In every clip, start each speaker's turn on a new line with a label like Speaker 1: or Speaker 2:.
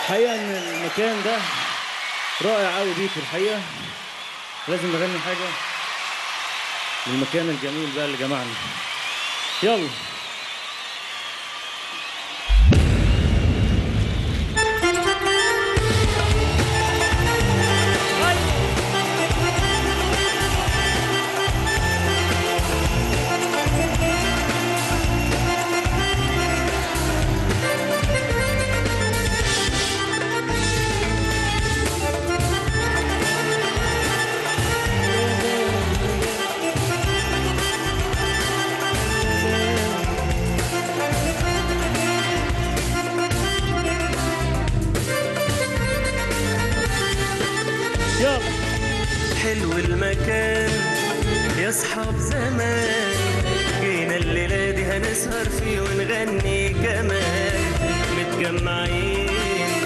Speaker 1: الحقيقة إن المكان ده رائع قوي بيكو الحقيقة لازم نغني حاجة للمكان الجميل بقى اللي جمعنا يلا يلا
Speaker 2: حلو المكان يا اصحاب زمان جينا الليله دي هنسهر فيه ونغني كمان متجمعين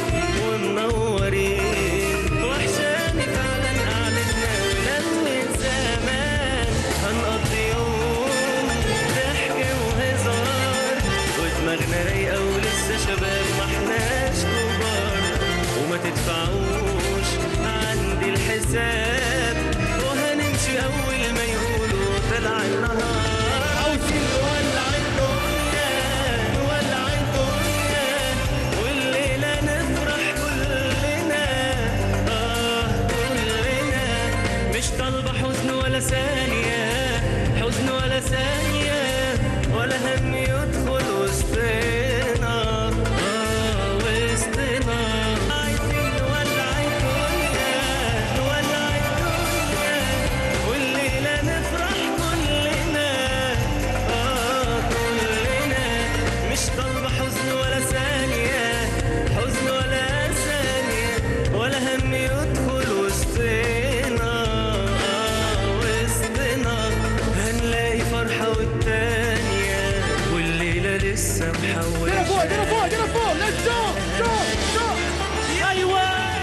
Speaker 2: ومنورين وحشاني فعلا قعدتنا ولمة زمان هنقضي يوم ضحك وهزار ودماغنا رايقه ولسه شباب ما احناش كبار وما تدفعوش عندي الحساب وهنمشي اول ما يقولوا طلع النهار عاوزين نولع الدنيا نولع الدنيا والليله نفرح كلنا اه كلنا مش طالبه حزن ولا ثانيه حزن ولا ثانيه ولا هم يدخل وسطنا اه وسطنا عايزين نولع الدنيا نولع الدنيا والليله نفرح كلنا اه كلنا مش طالبه حزن ولا ثانيه حزن ولا ثانيه ولا هم يدخل وسطنا آه وسطنا هنلاقي فرحه والتانيه والليله لسه محوشه
Speaker 3: فوق هنا فوق هنا فوق ليتس جو جو جو
Speaker 2: ايوه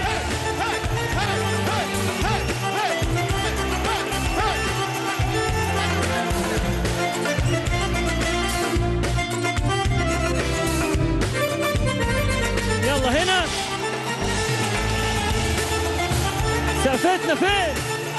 Speaker 1: يلا هنا سقفتنا فين؟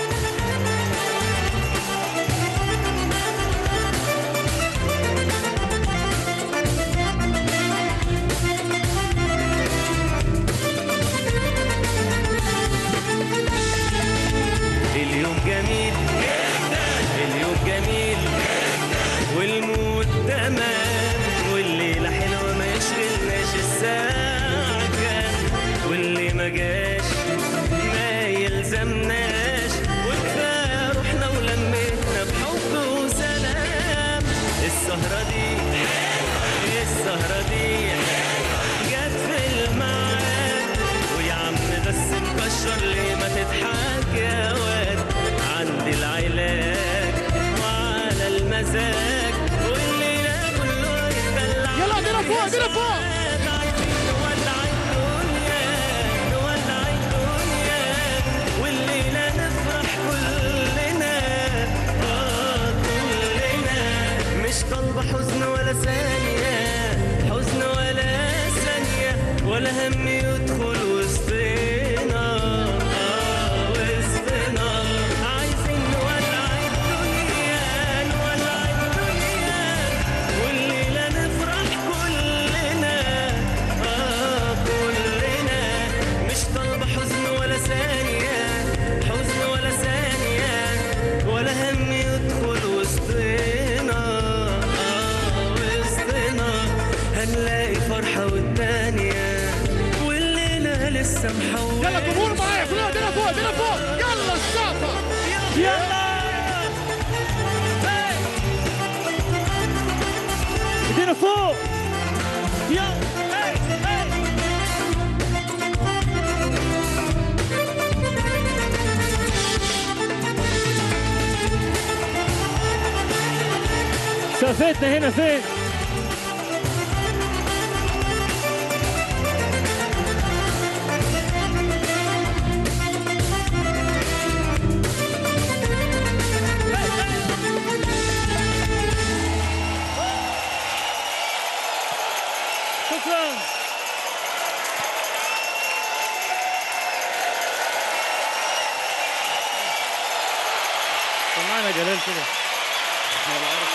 Speaker 2: اليوم جميل اليوم جميل والمود تمام والليلة حلوة ما يشغلناش الساعة كام واللي ما جاش ما يلزمناش وكفاية روحنا ولمتنا بحب وسلام السهرة دي السهرة دي جت في الميعاد ويا عم بس مكشر ليه ما تضحك يا واد عندي العلاج وعلى المزاج والليلة كله يتدلع
Speaker 3: يلا هنا فوق هنا فوق
Speaker 2: عايزين نولع الدنيا نولع الدنيا والليلة نفرح كلنا آه كلنا مش طالبة حزن ولا ثانية حزن ولا ثانية ولا هم يدخل وسطنا آه وسطنا عايزين نولع الدنيا نولع الدنيا والليلة نفرح كلنا آه كلنا مش طالبة حزن ولا ثانية حزن ولا ثانية ولا هم يدخل وسطنا آه وسطنا هنلاقي فرحة والتانية والليلة لسه محوشة
Speaker 3: يلا جمهور معايا كلنا هنا فوق هنا فوق يلا الشاطر
Speaker 2: يلا
Speaker 1: ايدينا فوق يلا سقفتنا هنا فين؟ شكرا سمعنا جلال كده